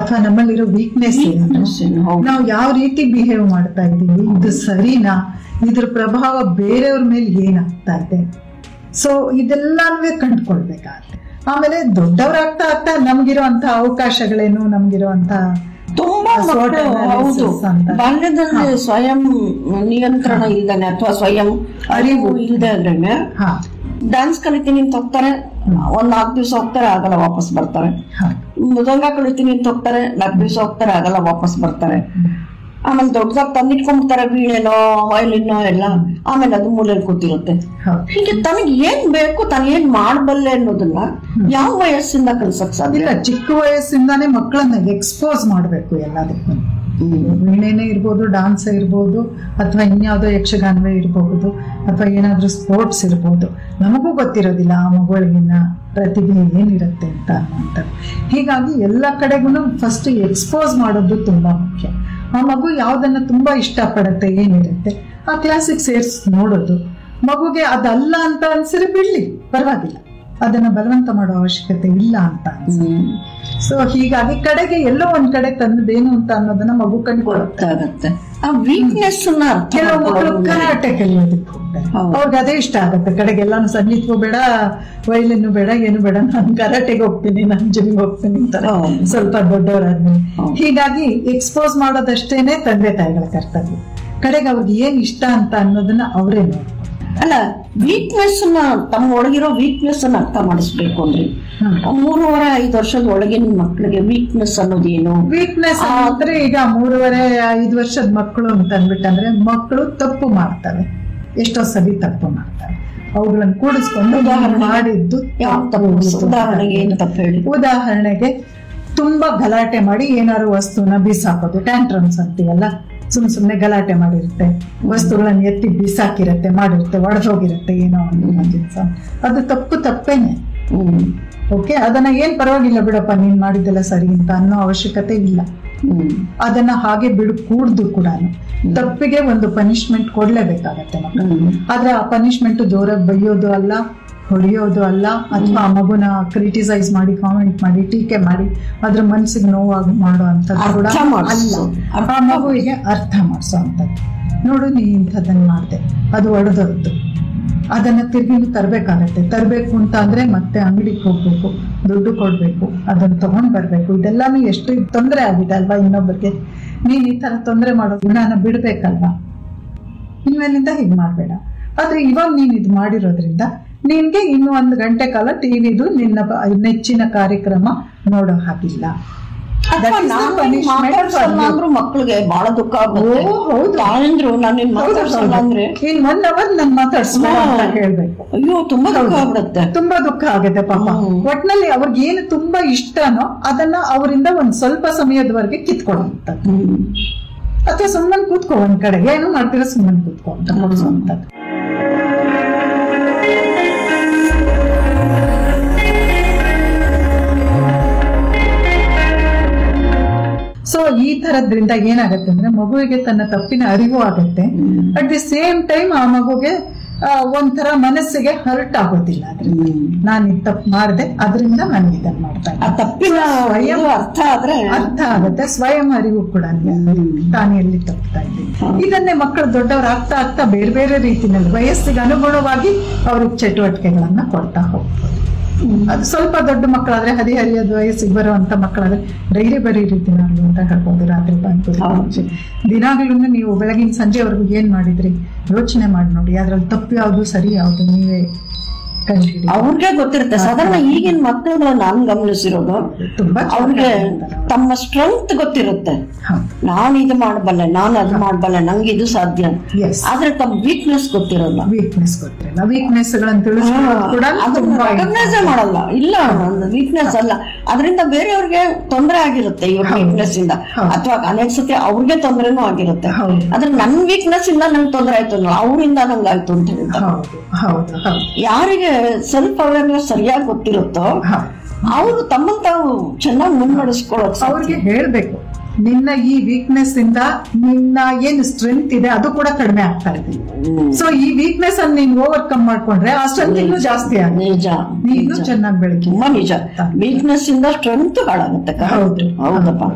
ಅಥವಾ ನಮ್ಮಲ್ಲಿರೋ ವೀಕ್ನೆಸ್ ಏನು Weakness ಏನು, ಹೌದು. ನಾವು ಯಾವ ರೀತಿ ಬಿಹೇವ್ ಮಾಡ್ತಾ ಇದ್ದೀವಿ ಇದು ಸರಿನಾ ಇದ್ರ ಪ್ರಭಾವ ಬೇರೆಯವ್ರ ಮೇಲೆ ಏನಾಗ್ತಾ ಇದೆ ಸೊ ಇದೆಲ್ಲನೂ ಕಂಡುಕೊಳ್ಬೇಕಾಗತ್ತೆ ಆಮೇಲೆ ದೊಡ್ಡವರಾಗ್ತಾ ಆಗ್ತಾ ನಮ್ಗಿರುವಂತ ಅವಕಾಶಗಳೇನು ನಮ್ಗಿರುವಂತ ತುಂಬಾ SWOT ಮಕ್ಕಳು analysis ಹೌದು ಅಂತ. ಬಾಲ್ಯದಲ್ಲಿ ಸ್ವಯಂ ನಿಯಂತ್ರಣ ಇಲ್ದಾನೆ ಅಥವಾ ಸ್ವಯಂ ಅರಿವು ಇಲ್ದೇ ಇದ್ರೇನೆ ಹಾ ಡ್ಯಾನ್ಸ್ ಕಲಿತೀನಿ ಅಂತ ಹೋಗ್ತಾರೆ ಒಂದ್ ನಾಲ್ಕು ದಿವಸ ಹೋಗ್ತಾರೆ ಆಗಲ್ಲ ವಾಪಸ್ ಬರ್ತಾರೆ ಹಾ ಮೃದಂಗ ಕಲಿತೀನಿ ಅಂತ ಹೋಗ್ತಾರೆ ನಾಲ್ಕು ದಿವಸ ಹೋಗ್ತಾರೆ ಆಗಲ್ಲ ವಾಪಸ್ ಬರ್ತಾರೆ ಆಮೇಲೆ ದೊಡ್ಡದಾಗಿ ತಂದಿಟ್ಕೊಂಡ್ಬಿಡ್ತಾರೆ ವೀಣೆನೋ ವಯಲಿನೋ ಎಲ್ಲ ಆಮೇಲೆ ಅದು ಮೂಲೆಯಲ್ಲಿ ಕೂತಿರುತ್ತೆ ಹೌದು ಹೀಗೆ ತನಗೆ ಏನ್ ಬೇಕು ತಾನು ಏನ್ ಮಾಡಬಲ್ಲೆ ಅನ್ನೋದನ್ನ ಯಾವ ವಯಸ್ಸಿಂದ ಕಲ್ಸಕ್ ಸಾಧ್ಯ ಇಲ್ಲ ಚಿಕ್ಕ ವಯಸ್ಸಿಂದಾನೇ ಮಕ್ಕಳನ್ನ ಎಕ್ಸ್ಪೋಸ್ ಮಾಡಬೇಕು ಎಲ್ಲದಕ್ಕೂ ವೀಣೆನೇ ಇರ್ಬೋದು ಡಾನ್ಸ್ ಇರ್ಬೋದು ಅಥವಾ ಇನ್ಯಾವುದೋ ಯಕ್ಷಗಾನವೇ ಇರಬಹುದು ಅಥವಾ ಏನಾದ್ರೂ ಸ್ಪೋರ್ಟ್ಸ್ ಇರ್ಬೋದು ನಮಗೂ ಗೊತ್ತಿರೋದಿಲ್ಲ ಆ ಮಗುಳಿಗಿನ್ನ ಪ್ರತಿಭೆ ಏನಿರುತ್ತೆ ಅಂತ ಅನ್ನುವಂಥದ್ದು ಹೀಗಾಗಿ ಎಲ್ಲ ಕಡೆಗೂ ಫಸ್ಟ್ ಎಕ್ಸ್ಪೋಸ್ ಮಾಡೋದು ತುಂಬಾ ಮುಖ್ಯ ಆ ಮಗು ಯಾವ್ದನ್ನ ತುಂಬಾ ಇಷ್ಟಪಡುತ್ತೆ ಏನಿರುತ್ತೆ ಆ ಕ್ಲಾಸಿಗೆ ಸೇರ್ಸ್ ನೋಡೋದು ಮಗುಗೆ ಅದಲ್ಲ ಅಂತ ಅನ್ಸಿದ್ರೆ ಬಿಡ್ಲಿ ಪರವಾಗಿಲ್ಲ ಅದನ್ನ ಬಲವಂತ ಮಾಡೋ ಅವಶ್ಯಕತೆ ಇಲ್ಲ ಅಂತ ಅನ್ಸುತ್ತೆ ಸೊ ಹೀಗಾಗಿ ಕಡೆಗೆ ಎಲ್ಲೋ ಒಂದ್ ಕಡೆ ತನ್ನದೇನು ಅಂತ ಅನ್ನೋದನ್ನ ಮಗು ಕಂಡುಕೊಳ್ಳುತ್ತೆ ಗೊತ್ತಾಗತ್ತೆ ಆ ವೀಕ್ನೆಸ್ ಅರ್ಥ ಕೆಲವು ಮಕ್ಕಳು ಮಾಡ್ಕೊಳ್ಳೋದು ಕರಾಟೆ ಕಲಿಯೋದಕ್ಕೆ ಹೋಗ್ತಾರೆ ಹೌದು. ಅವ್ರಿಗೆ ಅದೇ ಇಷ್ಟ ಆಗುತ್ತೆ ಕಡೆಗೆ ಎಲ್ಲಾನು ಸಂಗೀತವೂ ಬೇಡ ವಯಲಿನ್ನು ಬೇಡ ಏನು ಬೇಡ ನಾನು ಕರಾಟೆಗೆ ಹೋಗ್ತೀನಿ ನಾನು ಜಿಮ್ಗೆ ಹೋಗ್ತೀನಿ ಅಂತಾರೆ ಹೌದು. ಸ್ವಲ್ಪ ದೊಡ್ಡವರಾದ್ಮೇಲೆ ಹೌದು. ಹೀಗಾಗಿ ಎಕ್ಸ್ಪೋಸ್ ಮಾಡೋದಷ್ಟೇನೆ ತಂದೆ ತಾಯಿಗಳ ಕರ್ತವ್ಯ ಕಡೆಗೆ ಅವ್ರಿಗೆ ಏನ್ ಇಷ್ಟ ಅಂತ ಅನ್ನೋದನ್ನ ಅವರೇ ನೋಡ್ತಾರೆ ಅಲ್ಲ ವೀಕ್ನೆಸ್ ನ ತಮ್ಮ ಒಳಗಿರೋ ವೀಕ್ನೆಸ್ ಅನ್ನ ಅರ್ಥ ಮಾಡಿಸ್ಬೇಕು ಅಂದ್ರೆ ಮೂರುವರೆ ಐದು ವರ್ಷದ ಒಳಗಿನ ಮಕ್ಕಳಿಗೆ ವೀಕ್ನೆಸ್ ಅನ್ನೋದೇನು ವೀಕ್ನೆಸ್ ಅಂದ್ರೆ ಈಗ ಮೂರುವರೆ ಐದು ವರ್ಷದ ಮಕ್ಕಳು ಅಂತ ಅಂದ್ಬಿಟ್ಟಂದ್ರೆ ಮಕ್ಕಳು ತಪ್ಪು ಮಾಡ್ತವೆ ಎಷ್ಟೋ ಸರಿ ತಪ್ಪು ಮಾಡ್ತವೆ ಅವುಗಳನ್ನ ಕೂಡಿಸ್ಕೊಂಡು ಉದಾಹರಣೆಗೆ? ಮಾಡಿದ್ದು ಯಾವ ತಪ್ಪು ತಪ್ಪು ಅಂತ. ಉದಾಹರಣೆಗೆ ಏನು ತಪ್ಪು ಹೇಳಿ ಉದಾಹರಣೆಗೆ ತುಂಬಾ ಗಲಾಟೆ ಮಾಡಿ ಏನಾದ್ರು ವಸ್ತುನ ಬೀಸಾಕೋದು ಟ್ಯಾಂಟ್ರಮ್ಸ್ ಅಂತೀವಲ್ಲ ಸುಮ್ ಸುಮ್ನೆ ಗಲಾಟೆ ಮಾಡಿರುತ್ತೆ ವಸ್ತುಗಳನ್ನ ಎತ್ತಿ ಬೀಸಾಕಿರತ್ತೆ ಮಾಡಿರುತ್ತೆ ಒಡೆದೋಗಿರುತ್ತೆ ಏನೋ ಒಂದು ದಿವಸ ಅದು ತಪ್ಪು ತಪ್ಪೇನೆ ಹ್ಮ್ ಓಕೆ ಅದನ್ನ ಏನ್ ಪರವಾಗಿಲ್ಲ ಬಿಡಪ್ಪ ನೀನ್ ಮಾಡಿದ್ದೆಲ್ಲ ಸರಿ ಅಂತ ಅನ್ನೋ ಅವಶ್ಯಕತೆ ಇಲ್ಲ ಹ್ಮ್ ಅದನ್ನ ಹಾಗೆ ಬಿಡು ಕೂಡ್ದು ಕೂಡ ತಪ್ಪಿಗೆ ಒಂದು ಪನಿಷ್ಮೆಂಟ್ ಕೊಡ್ಲೇಬೇಕಾಗತ್ತೆ ಮಕ್ಕಳು ಹ್ಮ್ ಆದ್ರೆ ಆ ಪನಿಷ್ಮೆಂಟ್ ಜೋರಾಗಿ ಬೈಯೋದು ಅಲ್ಲ ಹೊಡೆಯೋದು ಅಲ್ಲ ಅಥವಾ ಆ ಮಗುನ ಕ್ರಿಟಿಸೈಸ್ ಮಾಡಿ ಕಾಮೆಂಟ್ ಮಾಡಿ ಟೀಕೆ ಮಾಡಿ ಅದ್ರ ಮನ್ಸಿಗೆ ನೋವಾಗಿ ಮಾಡೋ ಅಂತದ್ದು ಕೂಡ ಅರ್ಥ ಅಲ್ಲ ಮಾಡ್ಸು. ಅರ್ಥ ಆ ಮಗುವಿಗೆ ಅರ್ಥ ಮಾಡಿಸೋ ಅಂತದ್ದು ನೋಡು ನೀ ಇಂಥದ್ದನ್ನ ಮಾಡ್ದೆ ಅದು ಒಡೆದೋಯ್ತು ಅದನ್ನ ತಿರ್ಗಿನೂ ತರಬೇಕಾಗತ್ತೆ ತರಬೇಕು ಅಂತ ಅಂದ್ರೆ ಮತ್ತೆ ಅಂಗಡಿಗೆ ಹೋಗ್ಬೇಕು ದುಡ್ಡು ಕೊಡ್ಬೇಕು ಅದನ್ನ ತಗೊಂಡ್ ಬರ್ಬೇಕು ಇದೆಲ್ಲಾನು ಎಷ್ಟು ತೊಂದರೆ ಆಗಿದೆ ಅಲ್ವಾ ಇನ್ನೊಬ್ಬರಿಗೆ ನೀನ್ ಈ ತರ ತೊಂದರೆ ಮಾಡೋ ಗುಣನ ಬಿಡ್ಬೇಕಲ್ವಾ ಇನ್ಮೇಲಿಂದ ಹೀಗ್ ಮಾಡ್ಬೇಡ ಆದ್ರೆ ಇವಾಗ ನೀನ್ ಇದು ಮಾಡಿರೋದ್ರಿಂದ ನಿನ್ಗೆ ಇನ್ನು ಒಂದು ಗಂಟೆ ಕಾಲ ಟಿವಿದು ನಿನ್ನ ಬ- ನೆಚ್ಚಿನ ಕಾರ್ಯಕ್ರಮ ನೋಡೋ ಹಾಗಿಲ್ಲ That ಅಥವಾ is the ನಾನು punishment for ಮಾತಾಡ್ಸಲ್ಲ you. ಅಂದ್ರೂ ಮಕ್ಕಳಿಗೆ ಬಹಳ ದುಃಖ ಆಗುತ್ತೆ ಓ, ಹೌದು. ತಾಯಂದ್ರು ನಾನು ಮಾತಾಡ್ಸಲ್ಲ ಅಂದ್ರೆ ಇನ್ ಒನ್ ಅವರ್ ನನ್ ಮಾತಾಡ್ಸ್ಬೇಡ ಅಂತ ಹೇಳ್ಬೇಕು ಅಯ್ಯೋ ತುಂಬಾ ದುಃಖ ಆಗ್ಬಿಡುತ್ತೆ ತುಂಬಾ ದುಃಖ ಆಗುತ್ತೆ ಪಾಪ ಹ್ಮ್. ಒಟ್ನಲ್ಲಿ ಅವ್ರಿಗೆ ಏನು ತುಂಬಾ ಇಷ್ಟನೋ ಅದನ್ನ ಅವರಿಂದ ಒಂದ್ ಸ್ವಲ್ಪ ಸಮಯದವರೆಗೆ ಕಿತ್ಕೊಳ್ಳುವಂಥದ್ದು ಹ್ಮ್ ಅಥವಾ ಸುಮ್ಮನೆ ಕೂತ್ಕೋ ಒಂದ್ ಕಡೆ ಏನು ಮಾಡ್ತೀರ ಸುಮ್ಮನೆ ಕೂತ್ಕೋ ಅಂತ ಕೊಡಿಸುವಂಥದ್ದು ಸೊ ಈ ತರದ್ರಿಂದ ಏನಾಗತ್ತೆ ಅಂದ್ರೆ ಮಗುವಿಗೆ ತನ್ನ ತಪ್ಪಿನ ಅರಿವು ಆಗತ್ತೆ ಅಟ್ ದಿ ಸೇಮ್ ಟೈಮ್ ಆ ಮಗುಗೆ ಆ, ಒಂಥರ ಮನಸ್ಸಿಗೆ ಹರ್ಟ್ ಆಗೋದಿಲ್ಲ ಅದ್ರಿಂದ ನಾನು ಇದು ತಪ್ಪು ಮಾಡಿದೆ ಅದರಿಂದ ನಾನು ಇದನ್ನ ಮಾಡ್ತಾ ಆ ಇದ್ದೀನಿ ತಪ್ಪಿನ ಸ್ವಯಂ ಇದು ಅರ್ಥ ಆದ್ರೆ ಅರ್ಥ ಆಗುತ್ತೆ ಸ್ವಯಂ ಅರಿವು ಕೂಡ ತಾನು ಎಲ್ಲಿ ತಪ್ತಾ ಇದ್ದೀನಿ ಇದನ್ನೇ ಮಕ್ಕಳು ದೊಡ್ಡವರಾಗ್ತಾ ಆಗ್ತಾ ಬೇರೆ ಬೇರೆ ರೀತಿನಲ್ಲಿ ವಯಸ್ಸಿಗೆ ಅನುಗುಣವಾಗಿ ಅವ್ರಿಗೆ ಚಟುವಟಿಕೆಗಳನ್ನ ಕೊಡ್ತಾ ಹೋಗ್ಬೋದು ಅದು ಸ್ವಲ್ಪ ದೊಡ್ಡ ಮಕ್ಕಳಾದ್ರೆ ಹದಿಹರಿಯದ ವಯಸ್ಸಿಗೆ ಬರುವಂತ ಮಕ್ಕಳಾದ್ರೆ ಡೈರಿ ಬರೀರಿ ದಿನಾಗ್ಲೂ ಅಂತ ಹೇಳ್ಬೋದು ರಾತ್ರಿ ಬಂದು ಹೌದು. ದಿನಾಗ್ಲೂ ನೀವು ಬೆಳಗಿನ ಸಂಜೆವರೆಗೂ ಏನ್ ಮಾಡಿದ್ರಿ ಯೋಚನೆ ಮಾಡಿ ನೋಡಿ ಅದ್ರಲ್ಲಿ ತಪ್ಪು ಯಾವ್ದು ಸರಿ ಯಾವ್ದು ನೀವೇ ಕಂಡುಹಿಡಿ ಅವ್ರಿಗೆ ಗೊತ್ತಿರುತ್ತೆ ಸಾಧಾರಣ ಈಗಿನ ಮಕ್ಕಳುಗಳ ನಾನ್ ಗಮನಿಸಿರೋದು ತುಂಬಾ ಅವ್ರಿಗೆ ತಮ್ಮ ಸ್ಟ್ರೆಂತ್ ಗೊತ್ತಿರುತ್ತೆ ನಾನು ಇದು ಮಾಡಬಲ್ಲೆ ನಾನು ಅದು ಮಾಡಬಲ್ಲೆ ನಂಗೆ ಇದು ಸಾಧ್ಯ ಎಸ್ ಆದ್ರೆ ತಮ್ಮ ವೀಕ್ನೆಸ್ ಗೊತ್ತಿರಲ್ಲ ವೀಕ್ನೆಸ್ ಗೊತ್ತಿರಲ್ಲ ವೀಕ್ನೆಸ್ ಗಳನ್ನ ತಿಳಿಸ್ಕೊಳ್ಳೋದು ಕೂಡ ತುಂಬಾ ರೆಕಗ್ನೈಸ್ ಮಾಡಲ್ಲ ಇಲ್ಲ ನಂದು ವೀಕ್ನೆಸ್ ಅಲ್ಲ ಅದರಿಂದ ಬೇರೆಯವ್ರಿಗೆ ತೊಂದರೆ ಆಗಿರುತ್ತೆ ಇವ್ರ ವೀಕ್ನೆಸ್ ಇಂದ ಹೌದು. ಅಥವಾ ಅನೇಕ ಸತಿ ಅವ್ರಿಗೆ ತೊಂದರೆನೂ ಆಗಿರುತ್ತೆ ಹೌದು. ಆದ್ರೆ ನನ್ ವೀಕ್ನೆಸ್ ಇಂದ ನಂಗೆ ತೊಂದರೆ ಆಯ್ತು ಅನ್ನೋ ಅವರಿಂದ ನಂಗೆ ಆಯ್ತು ಅಂತ ಹೇಳ್ತಾರೆ ಹೌದು ಹೌದು ಹೌದು ಯಾರಿಗೆ ಸೆಲ್ಫ್ ಅವೇರ್ನೆಸ್ ಸರಿಯಾಗಿ ಗೊತ್ತಿರುತ್ತೋ ಹೌದು ಅವರು ತಮ್ಮನ್ನ ತಾವು ಚೆನ್ನಾಗಿ ಮುನ್ನಡೆಸ್ಕೊಳ್ಳೋಕ್ ಸಾಧ್ಯ. ಅವ್ರಿಗೆ ಹೇಳ್ಬೇಕು ನಿನ್ನ ಈ ವೀಕ್ನೆಸ್ ಇಂದ ನಿನ್ನ ಏನು ಸ್ಟ್ರೆಂತ್ ಇದೆ ಅದು ಕೂಡ ಕಡಿಮೆ ಆಗ್ತಾ ಇದೆ ಹ್ಮ್. ಸೊ ಈ ವೀಕ್ನೆಸ್ ಅನ್ನು ನೀನ್ ಓವರ್ಕಮ್ ಮಾಡ್ಕೊಂಡ್ರೆ ಆ ಸ್ಟ್ರೆಂತ್ ಇನ್ನೂ ಜಾಸ್ತಿ ಆಗುತ್ತೆ ನಿಜ ನೀನು ನಿಜ. ಚೆನ್ನಾಗಿ ಬೆಳಕಿ ತುಂಬಾ ನಿಜ ವೀಕ್ನೆಸ್ ಇಂದ ಸ್ಟ್ರೆಂತ್ ಹಾಳಾಗುತ್ತೆ correct. ಹೌದು. ಹೌದಪ್ಪ